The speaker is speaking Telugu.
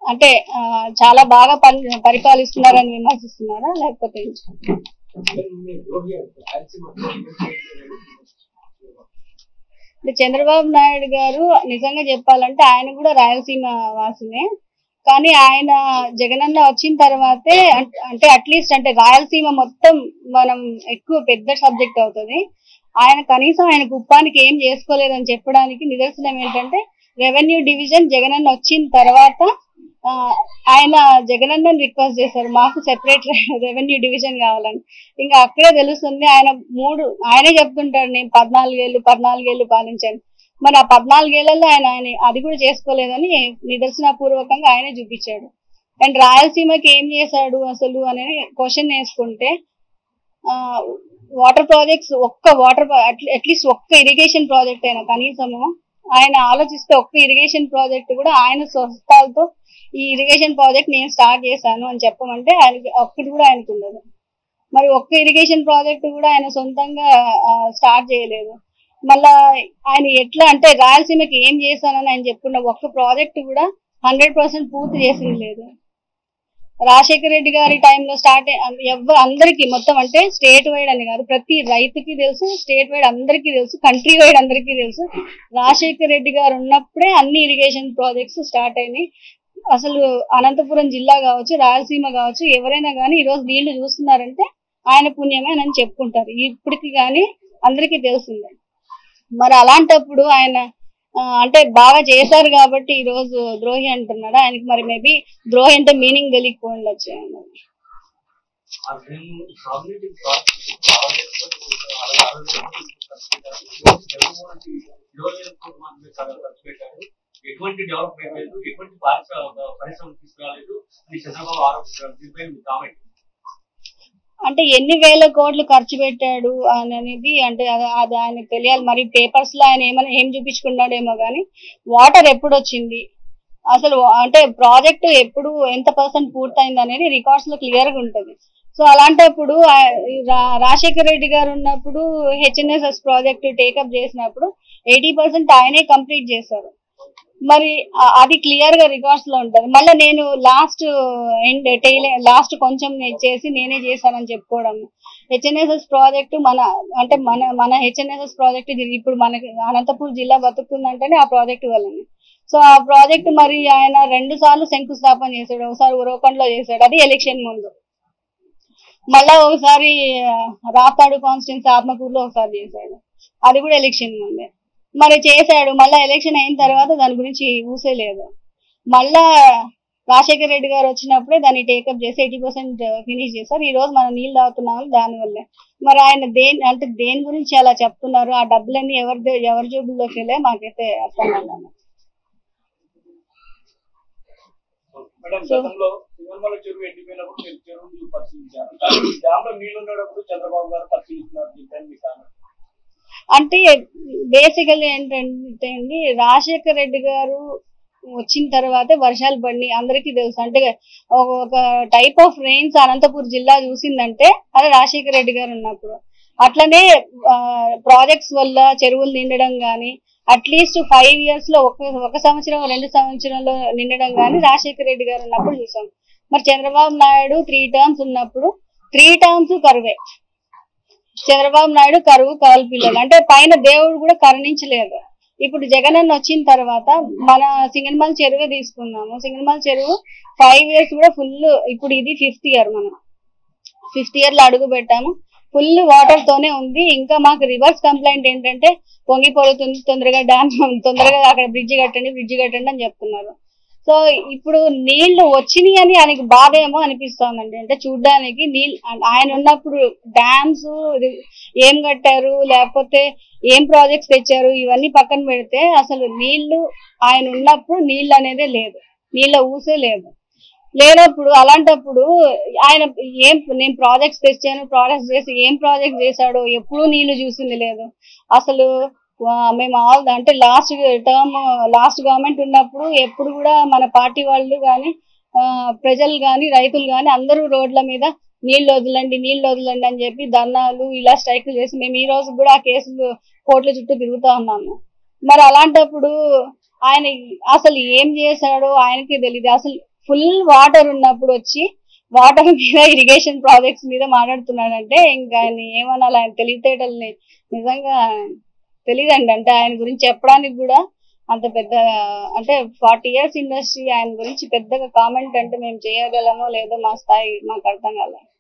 అంటే ఆ, చాలా బాగా పని పరిపాలిస్తున్నారని విమర్శిస్తున్నారా లేకపోతే ఏంటి? అంటే చంద్రబాబు నాయుడు గారు నిజంగా చెప్పాలంటే ఆయన కూడా రాయలసీమ వాసునే కానీ ఆయన జగనన్న వచ్చిన తర్వాతే అం- అంటే అట్లీస్ట్ అంటే రాయలసీమ మొత్తం మనం ఎక్కువ పెద్ద సబ్జెక్ట్ అవుతుంది ఆయన కనీసం ఆయన కుప్పానికి ఏం చేసుకోలేదని చెప్పడానికి నిదర్శనం ఏంటంటే రెవెన్యూ డివిజన్ జగనన్న వచ్చిన తర్వాత ఆ, ఆయన జగనన్న రిక్వెస్ట్ చేశారు మాకు సెపరేట్ రెవెన్యూ డివిజన్ కావాలని ఇంకా అక్కడే తెలుస్తుంది ఆయన మూడు ఆయనే చెప్తుంటాడు నేను పద్నాలుగేళ్ళు పద్నాలుగేళ్ళు పాలించాను మరి ఆ పద్నాలుగేళ్లలో ఆయన ఆయన అది కూడా చేసుకోలేదని నిదర్శన పూర్వకంగా ఆయనే చూపించాడు అండ్ రాయలసీమకి ఏం చేశాడు అసలు అనేది క్వశ్చన్ వేసుకుంటే వాటర్ ప్రాజెక్ట్స్ ఒక్క వాటర్ అట్లీస్ట్ ఒక్క ఇరిగేషన్ ప్రాజెక్ట్ అయినా కనీసము ఆయన ఆలోచిస్తే ఒక్క ఇరిగేషన్ ప్రాజెక్ట్ కూడా ఆయన స్వస్థాలతో ఈ ఇరిగేషన్ ప్రాజెక్ట్ నేను స్టార్ట్ చేశాను అని చెప్పమంటే ఆయనకి ఒక్కటి కూడా ఆయనకు ఉండదు మరి ఒక్క ఇరిగేషన్ ప్రాజెక్ట్ కూడా ఆయన సొంతంగా స్టార్ట్ చేయలేదు మళ్ళా ఆయన ఎట్లా అంటే రాయలసీమకి ఏం చేశానని ఆయన చెప్పుకున్న ఒక్క ప్రాజెక్ట్ కూడా హండ్రెడ్ పర్సెంట్ పూర్తి చేసింది లేదు రాజశేఖర రెడ్డి గారి టైంలో స్టార్ట్ ఎవరు అందరికి మొత్తం అంటే స్టేట్ వైడ్ అని కాదు ప్రతి రైతుకి తెలుసు స్టేట్ వైడ్ అందరికీ తెలుసు కంట్రీ వైడ్ అందరికీ తెలుసు రాజశేఖర రెడ్డి గారు ఉన్నప్పుడే అన్ని ఇరిగేషన్ ప్రాజెక్ట్స్ స్టార్ట్ అయినాయి అసలు అనంతపురం జిల్లా కావచ్చు రాయలసీమ కావచ్చు ఎవరైనా కానీ ఈరోజు నీళ్లు చూస్తున్నారంటే ఆయన పుణ్యమే అని చెప్పుకుంటారు ఇప్పటికి కానీ అందరికీ తెలిసిందే మరి అలాంటప్పుడు ఆయన ఆ, అంటే బాగా చేశారు కాబట్టి ఈ రోజు ద్రోహి అంటున్నాడు ఆయనకి మరి మేబీ ద్రోహి అంటే మీనింగ్ తెలియకపోయి ఉండొచ్చు ఆయన. ఎటువంటి డెవలప్మెంట్ లేదు ఎటువంటి పారిశ్ర- పరిశ్రమ తీసుకురాలేదు అని చంద్రబాబు ఆరోపించారు దీనిపై మీ కామెంట్ అంటే ఎన్ని వేల కోట్లు ఖర్చు పెట్టాడు అని అనేది అంటే అది అది ఆయనకు తెలియాలి మరి పేపర్స్ లో ఆయన ఏమైనా ఏం చూపించుకున్నాడేమో కానీ వాటర్ ఎప్పుడు వచ్చింది అసలు అంటే ప్రాజెక్ట్ ఎప్పుడు ఎంత పర్సెంట్ పూర్తయింది అనేది రికార్డ్స్ లో క్లియర్ గా ఉంటది సో అలాంటప్పుడు ఆ, రా- రాజశేఖర రెడ్డి గారు ఉన్నప్పుడు హెచ్ఎన్ఎస్ఎస్ ప్రాజెక్ట్ టేకప్ చేసినప్పుడు ఎయిటీ పర్సెంట్ ఆయనే కంప్లీట్ చేశారు మరి ఆ- అది క్లియర్ గా రికార్డ్స్ లో ఉంటది మళ్ళీ నేను లాస్ట్ ఎండ్ టైల్ లాస్ట్ కొంచెం నేను చేసి నేనే చేశానని చెప్పుకోవడం హెచ్ఎన్ఎస్ఎస్ ప్రాజెక్ట్ మన అంటే మన మన హెచ్ఎన్ఎస్ఎస్ ప్రాజెక్ట్ ఇప్పుడు మనకి అనంతపూర్ జిల్లా బతుకుతుందంటేనే ఆ ప్రాజెక్ట్ వల్లనే సో ఆ ప్రాజెక్ట్ మరి ఆయన రెండు సార్లు శంకుస్థాపన చేశాడు ఒకసారి ఉరవకొండలో చేశాడు అది ఎలక్షన్ ముందు మళ్ళా ఒకసారి ఆ, రాప్తాడు కాన్స్టిట్యున్సీ ఆత్మకూరులో ఒకసారి చేశాడు అది కూడా ఎలక్షన్ ముందే మరి చేశాడు మళ్ళా ఎలక్షన్ అయిన తర్వాత దాని గురించి ఊసేలేదు మళ్ళా రాజశేఖర రెడ్డి గారు వచ్చినప్పుడే దాన్ని టేకప్ చేసి ఎయిటీ పర్సెంట్ ఫినిష్ చేశారు ఈ రోజు మనం నీళ్ళు తాగుతున్నాము దాని వల్లే మరి ఆయన దేని అంటే దేని గురించి అలా చెప్తున్నారు ఆ డబ్బులన్నీ ఎవరి దే- ఎవరి జోబుల్లోకి వెళ్ళే మాకైతే అర్థం కాలేదు మేడం గతంలో తిరుమల చెరువు ఎండిపోయినప్పుడు మీరు చెరువును పరిశీలించారు కానీ డ్యామ్ లో నీళ్లు ఉండేటప్పుడు చంద్రబాబు గారు పరిశీలిస్తున్నారు దీనిపైన మీ కామెంట్ అంటే బేసికల్ ఏంటంటే అండి రాజశేఖర రెడ్డి గారు వచ్చిన తర్వాతే వర్షాలు పడినాయి అందరికీ తెలుసు అంటే ఒక- ఒక టైప్ ఆఫ్ రెయిన్స్ అనంతపూర్ జిల్లా చూసిందంటే అది రాజశేఖర రెడ్డి గారు ఉన్నప్పుడు అట్లనే ప్రాజెక్ట్స్ వల్ల చెరువులు నిండడం కానీ అట్లీస్ట్ ఫైవ్ ఇయర్స్ లో ఒక ఒక సంవత్సరం రెండు సంవత్సరంలో నిండడం కానీ రాజశేఖర రెడ్డి గారు ఉన్నప్పుడు చూసాం మరి చంద్రబాబు నాయుడు త్రీ టర్మ్స్ ఉన్నప్పుడు త్రీ టర్మ్స్ కరువే చంద్రబాబు నాయుడు కరువు కాలు పిల్లలు అంటే పైన దేవుడు కూడా కరుణించలేదు ఇప్పుడు జగనన్న వచ్చిన తర్వాత మన సింగన్మల్ చెరువు తీసుకున్నాము సింగన్మల్ చెరువు ఫైవ్ ఇయర్స్ కూడా ఫుల్ ఇప్పుడు ఇది ఫిఫ్త్ ఇయర్ మనం ఫిఫ్త్ ఇయర్ లో అడుగు పెట్టాము ఫుల్ వాటర్ తోనే ఉంది ఇంకా మాకు రివర్స్ కంప్లైంట్ ఏంటంటే పొంగిపోతుంది తొందరగా డ్యామ్ తొందరగా అక్కడ బ్రిడ్జ్ కట్టండి బ్రిడ్జ్ కట్టండి అని చెప్తున్నారు సో ఇప్పుడు నీళ్లు వచ్చినాయి అని ఆయనకి బాధ ఏమో అనిపిస్తోందండి అంటే చూడ్డానికి నీళ్ళు ఆయన ఉన్నప్పుడు డ్యామ్స్ ఏం కట్టారు లేకపోతే ఏం ప్రాజెక్ట్స్ తెచ్చారు ఇవన్నీ పక్కన పెడితే అసలు నీళ్లు ఆయన ఉన్నప్పుడు నీళ్ళు అనేదే లేదు నీళ్ళ ఊసే లేదు లేనప్పుడు అలాంటప్పుడు ఆయన ఏం నేను ప్రాజెక్ట్స్ తెచ్చాను ప్రాజెక్ట్స్ చేసి ఏం ప్రాజెక్ట్ చేశాడో ఎప్పుడూ నీళ్లు చూసింది లేదు అసలు ఆ, మేము ఆల్ అంటే లాస్ట్ టర్మ్ లాస్ట్ గవర్నమెంట్ ఉన్నప్పుడు ఎప్పుడు కూడా మన పార్టీ వాళ్ళు కానీ ప్రజలు కానీ రైతులు కానీ అందరూ రోడ్ల మీద నీళ్లు వదలండి నీళ్లు వదలండి అని చెప్పి ధర్నాలు ఇలా స్ట్రైకులు చేసి మేము ఈ రోజు కూడా ఆ కేసులు కోర్టుల చుట్టూ తిరుగుతా ఉన్నాము మరి అలాంటప్పుడు ఆయన అసలు ఏం చేశాడో ఆయనకి తెలియదు అసలు ఫుల్ వాటర్ ఉన్నప్పుడు వచ్చి వాటర్ మీద ఇరిగేషన్ ప్రాజెక్ట్స్ మీద మాట్లాడుతున్నాడంటే ఇంకా ఆయన ఏమనాలి ఆయన తెలివితేటల్ని నిజంగా తెలియదండి అంటే ఆయన గురించి చెప్పడానికి కూడా అంత పెద్ద అంటే ఫార్టీ ఇయర్స్ ఇండస్ట్రీ ఆయన గురించి పెద్దగా కామెంట్ అంటే మేము చేయగలమో లేదో మా స్థాయి మాకు అర్థం కాలేదు